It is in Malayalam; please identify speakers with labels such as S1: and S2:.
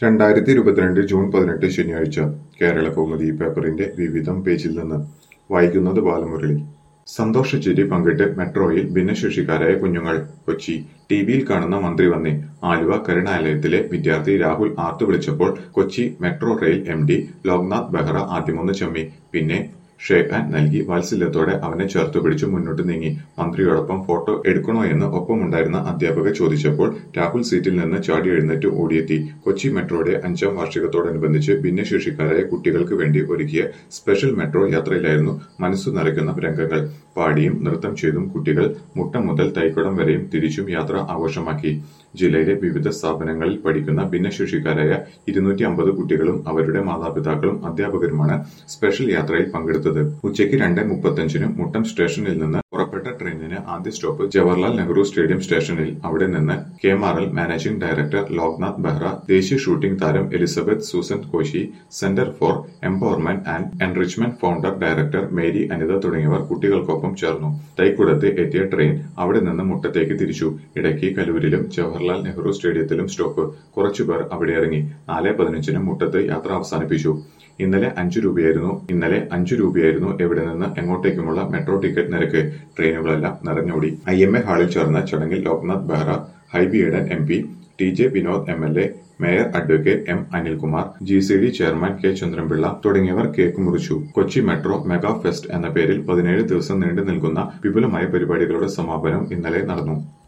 S1: രണ്ടായിരത്തി ഇരുപത്തിരണ്ട് ജൂൺ പതിനെട്ട് ശനിയാഴ്ച കേരള കൗമുദി പേപ്പറിന്റെ വിവിധം പേജിൽ നിന്ന് വായിക്കുന്നത് ബാലമുരളി സന്തോഷച്ചിരി പങ്കിട്ട് മെട്രോയിൽ ഭിന്നശേഷിക്കാരായ കുഞ്ഞുങ്ങൾ കൊച്ചി ടിവിയിൽ കാണുന്ന മന്ത്രി വന്നേ ആലുവ കരുണാലയത്തിലെ വിദ്യാർത്ഥി രാഹുൽ ആർത്തു വിളിച്ചപ്പോൾ Kochi metro rail M D Loknath Behera ആദ്യമൊന്ന് ചമ്മി പിന്നെ ഷേക്ക് ഹാൻഡ് നൽകി വാത്സല്യത്തോടെ അവനെ ചേർത്തു പിടിച്ചു മുന്നോട്ട് നീങ്ങി മന്ത്രിയോടൊപ്പം ഫോട്ടോ എടുക്കണോ എന്ന് ഒപ്പമുണ്ടായിരുന്ന അധ്യാപക ചോദിച്ചപ്പോൾ രാഹുൽ സീറ്റിൽ നിന്ന് ചാടി എഴുന്നേറ്റ് ഓടിയെത്തി കൊച്ചി മെട്രോയുടെ അഞ്ചാം വാർഷികത്തോടനുബന്ധിച്ച് ഭിന്നശേഷിക്കാരായ കുട്ടികൾക്ക് വേണ്ടി ഒരുക്കിയ സ്പെഷ്യൽ മെട്രോ യാത്രയിലായിരുന്നു മനസ്സു നിറയ്ക്കുന്ന രംഗങ്ങൾ പാടിയും നൃത്തം ചെയ്തും കുട്ടികൾ മുട്ട മുതൽ തൈക്കുടം വരെയും തിരിച്ചും യാത്ര ആഘോഷമാക്കി ജില്ലയിലെ വിവിധ സ്ഥാപനങ്ങളിൽ പഠിക്കുന്ന ഭിന്നശേഷിക്കാരായ ഇരുന്നൂറ്റി അമ്പത് കുട്ടികളും അവരുടെ മാതാപിതാക്കളും അധ്യാപകരുമാണ് സ്പെഷ്യൽ യാത്രയിൽ പങ്കെടുത്തത് ഉച്ചയ്ക്ക് രണ്ട് മുപ്പത്തഞ്ചിന് മുട്ടം സ്റ്റേഷനിൽ നിന്ന് പുറപ്പെട്ട ട്രെയിനിന് ആദ്യ സ്റ്റോപ്പ് ജവഹർലാൽ നെഹ്റു സ്റ്റേഡിയം സ്റ്റേഷനിൽ അവിടെ നിന്ന് K M R L managing director Loknath Behera ദേശീയ ഷൂട്ടിംഗ് താരം Elizabeth Susan Koshy centre for empowerment and enrichment founder director Mary Anitha തുടങ്ങിയവർ കുട്ടികൾക്കൊപ്പം ചേർന്നു തൈക്കുടത്ത് എത്തിയ ട്രെയിൻ അവിടെ നിന്ന് മുട്ടത്തേക്ക് തിരിച്ചു ഇടയ്ക്ക് കലൂരിലും ജവഹർലാൽ നെഹ്റു സ്റ്റേഡിയത്തിലും സ്റ്റോപ്പ് കുറച്ചുപേർ അവിടെ ഇറങ്ങി നാല് പതിനഞ്ചിന് മുട്ടത്ത് യാത്ര അവസാനിപ്പിച്ചു ഇന്നലെ അഞ്ചു രൂപയായിരുന്നു ഇന്നലെ അഞ്ചു രൂപയായിരുന്നു എവിടെ നിന്ന് എങ്ങോട്ടേക്കുമുള്ള മെട്രോ ടിക്കറ്റ് നിരക്ക് ട്രെയിനുകളെല്ലാം നിറഞ്ഞോടി ഐ എം എ ഹാളിൽ ചേർന്ന ചടങ്ങിൽ Loknath Behra Hibi Eden M P T J Vinod M L A mayor advocate M Anilkumar G C D chairman K Chandranpillai തുടങ്ങിയവർ കേക്ക് മുറിച്ചു കൊച്ചി മെട്രോ മെഗാ ഫെസ്റ്റ് എന്ന പേരിൽ പതിനേഴ് ദിവസം നീണ്ടു നിൽക്കുന്ന വിപുലമായ പരിപാടികളുടെ സമാപനം ഇന്നലെ നടന്നു